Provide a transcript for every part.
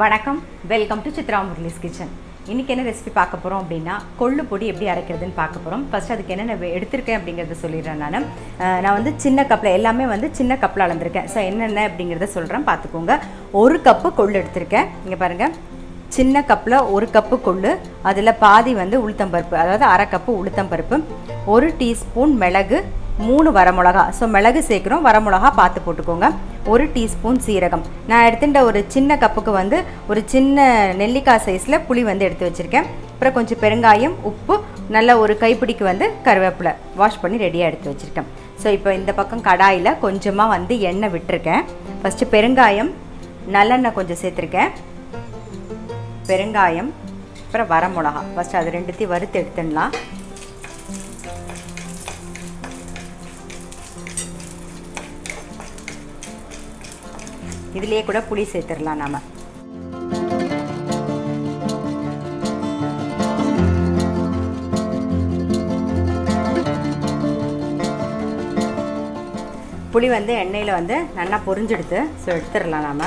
வணக்கம் welcome to Chitra Murali's kitchen இன்றைக்கி என்ன ரெசிபி பார்க்க போகிறோம் அப்படின்னா கொள்ளு பொடி எப்படி அரைக்கிறதுன்னு பார்க்க போகிறோம் ஃபஸ்ட் அதுக்கு என்னென்ன வே- எடுத்திருக்கேன் அப்படிங்கிறத சொல்லிடுறேன் நான் நான் வந்து சின்ன கப்பில் எல்லாமே வந்து சின்ன கப்பில் அளந்திருக்கேன் ஸோ என்னென்ன அப்படிங்கிறத சொல்கிறேன் பார்த்துக்கோங்க ஒரு கப்பு கொள்ளு எடுத்திருக்கேன் இங்கே பாருங்கள் சின்ன கப்பில் ஒரு கப்பு கொள்ளு அதில் பாதி வந்து உளுத்தம்பருப்பு அதாவது அரை கப்பு உளுத்தம்பருப்பு ஒரு டீஸ்பூன் மிளகு மூணு வரமிளகா ஸோ மிளகு சேர்க்குறோம் வரமிளகா பார்த்து போட்டுக்கோங்க ஒரு டீஸ்பூன் சீரகம் நான் எடுத்துட்ட ஒரு சின்ன கப்புக்கு வந்து ஒரு சின்ன நெல்லிக்காய் சைஸில் புளி வந்து எடுத்து வச்சுருக்கேன் அப்புறம் கொஞ்சம் பெருங்காயம் உப்பு நல்ல ஒரு கைப்பிடிக்கு வந்து கருவேப்பிலை வாஷ் பண்ணி ரெடியாக எடுத்து வச்சுருக்கேன் ஸோ இப்போ இந்த பக்கம் கடாயில் கொஞ்சமாக வந்து எண்ணெய் விட்டுருக்கேன் ஃபஸ்ட்டு பெருங்காயம் நல்லெண்ணெய் கொஞ்சம் சேர்த்துருக்கேன் பெருங்காயம் அப்புறம் வரமிளகா ஃபஸ்ட்டு அது ரெண்டுத்தையும் வறுத்து எடுத்துடலாம் இதுலேயே கூட புளி சேர்த்துடலாம் நாம புளி வந்து எண்ணெயில் வந்து நல்லா பொரிஞ்செடுத்து ஸோ எடுத்துடலாம் நாம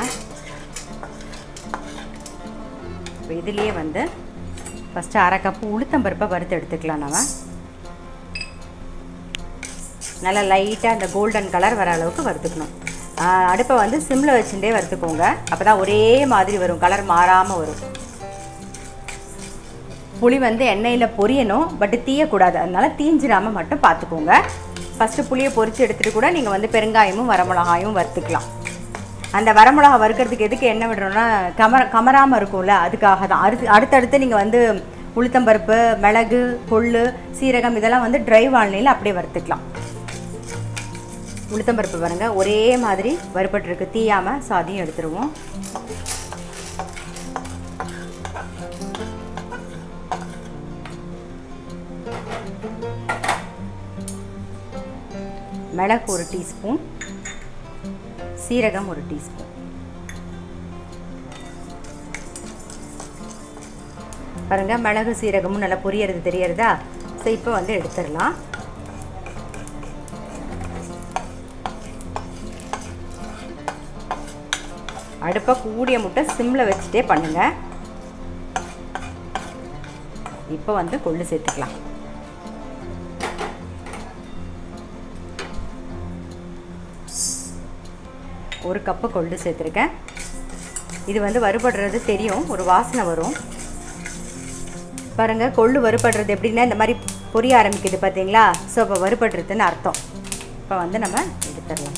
இப்போ இதுலேயே வந்து ஃபஸ்ட்டு அரை கப்பு உளுத்தம்பருப்பை வறுத்து எடுத்துக்கலாம் நம்ம நல்லா லைட்டாக அந்த கோல்டன் கலர் வர அளவுக்கு வறுத்துக்கணும் ஆஹ் அடுப்பை வந்து சிம்மில் வச்சுட்டே வறுத்துக்கோங்க அப்போ தான் ஒரே மாதிரி வரும் கலர் மாறாமல் வரும் புளி வந்து எண்ணெயில் பொரியணும் பட் தீயக்கூடாது அதனால தீஞ்சிராமல் மட்டும் பார்த்துக்கோங்க ஃபஸ்ட்டு புளியை பொரிச்சு எடுத்துகிட்டு கூட நீங்கள் வந்து பெருங்காயமும் வரமிளகாயும் வறுத்துக்கலாம் அந்த வரமிளகா வறுக்கிறதுக்கு எதுக்கு என்ன விடுறோம்னா கம கமராமல் இருக்கும்ல அதுக்காக தான் அடுத்து அடுத்தடுத்து நீங்கள் வந்து உளுத்தம்பருப்பு மிளகு கொள்ளு சீரகம் இதெல்லாம் வந்து ட்ரை வானிலையில் அப்படியே வறுத்துக்கலாம் உளுத்தம்பருப்பு பாருங்க ஒரே மாதிரி வறுபட்டுருக்கு தீயாமல் ஸோ அதையும் எடுத்துருவோம் மிளகு ஒரு டீஸ்பூன் சீரகம் ஒரு டீஸ்பூன் பாருங்க மிளகு சீரகமும் நல்லா பொரியறது தெரியறதா ஸோ இப்போ வந்து எடுத்துடலாம் அடுப்பை கூடிய முட்டை சிம்மில் வச்சுட்டே பண்ணுங்க இப்போ வந்து கொள்ளு சேர்த்துக்கலாம் ஒரு கப்பு கொள்ளு சேர்த்துருக்கேன் இது வந்து வறுபடுறது தெரியும் ஒரு வாசனை வரும் பாருங்கள் கொள்ளு வறுபடுறது எப்படின்னா இந்த மாதிரி பொரிய ஆரம்பிக்குது பார்த்தீங்களா ஸோ இப்போ வறுபடுறதுன்னு அர்த்தம் இப்போ வந்து நம்ம எடுத்துடலாம்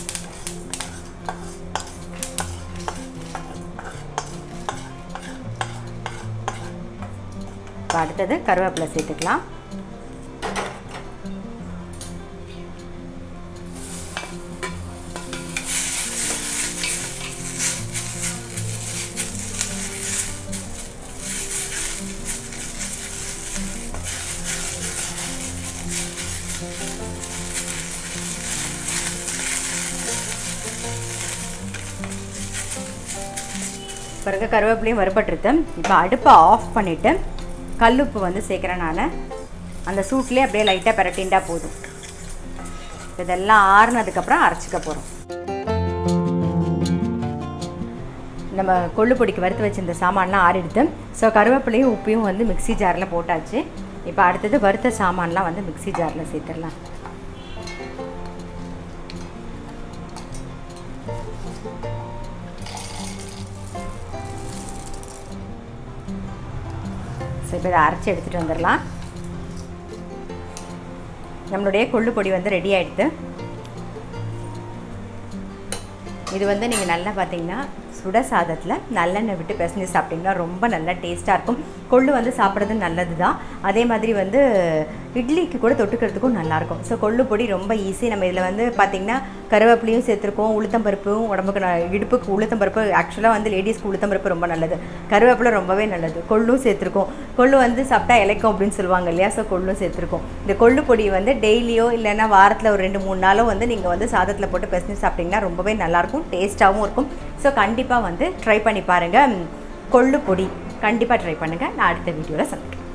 இப்போ அடுத்தது கருவேப்பிலை சேர்த்துக்கலாம் பிறகு கருவேப்பிலையும் வறுபட்டுருது இப்போ அடுப்பை ஆஃப் பண்ணிவிட்டு கல்லுப்பு வந்து சேர்க்குறேன் நான் அந்த சூட்லேயே அப்படியே லைட்டாக பிரட்டின்டா போதும் இதெல்லாம் ஆறுனதுக்கப்புறம் அரைச்சிக்க போகிறோம் நம்ம கொள்ளு பொடிக்கு வறுத்து வச்சிருந்த சாமான்லாம் ஆறிடுது ஸோ கருவேப்பிலையும் உப்பையும் வந்து மிக்ஸி ஜாரில் போட்டாச்சு இப்போ அடுத்தது வறுத்த சாமான்லாம் வந்து மிக்ஸி ஜாரில் சேர்த்துடலாம் ஸோ இப்போ இதை அரைச்சி எடுத்துகிட்டு வந்துடலாம் நம்மளுடைய கொள்ளு பொடி வந்து ரெடி ஆகிடுது இது வந்து நீங்கள் நல்லா பார்த்தீங்கன்னா சுட சாதத்தில் நல்லெண்ணெய் விட்டு பிசைஞ்சு சாப்பிட்டிங்கன்னா ரொம்ப நல்லா டேஸ்ட்டாக இருக்கும் கொள்ளு வந்து சாப்பிட்றது நல்லது தான் அதே மாதிரி வந்து இட்லிக்கு கூட தொட்டுக்கிறதுக்கும் நல்லாயிருக்கும் ஸோ கொள்ளு பொடி ரொம்ப ஈஸி நம்ம இதில் வந்து பார்த்திங்கன்னா கருவேப்பிலையும் சேர்த்துருக்கோம் உளுத்தம்பருப்பும் உடம்புக்கு ந- இடுப்புக்கு உளுத்தம்பருப்பு ஆக்சுவலாக வந்து லேடிஸ்க்கு உளுத்தம்பருப்பு ரொம்ப நல்லது கருவேப்பிலை ரொம்பவே நல்லது கொள்ளும் சேர்த்துருக்கோம் கொள்ளு வந்து சாப்பிட்டா இலைக்கும் அப்படின்னு சொல்லுவாங்க இல்லையா ஸோ கொள்ளும் சேர்த்துருக்கோம் இந்த கொள்ளு பொடி வந்து டெய்லியோ இல்லைன்னா வாரத்தில் ஒரு ரெண்டு மூணு நாளோ வந்து நீங்கள் வந்து சாதத்தில் போட்டு பிசைஞ்சு சாப்பிட்டிங்கன்னா ரொம்பவே நல்லாயிருக்கும் டேஸ்ட்டாகவும் இருக்கும் ஸோ கண்டிப்பாக வந்து ட்ரை பண்ணி பாருங்கள் கொள்ளு பொடி கண்டிப்பாக ட்ரை பண்ணுங்கள் நான் அடுத்த வீடியோவில் சந்திக்கிறேன்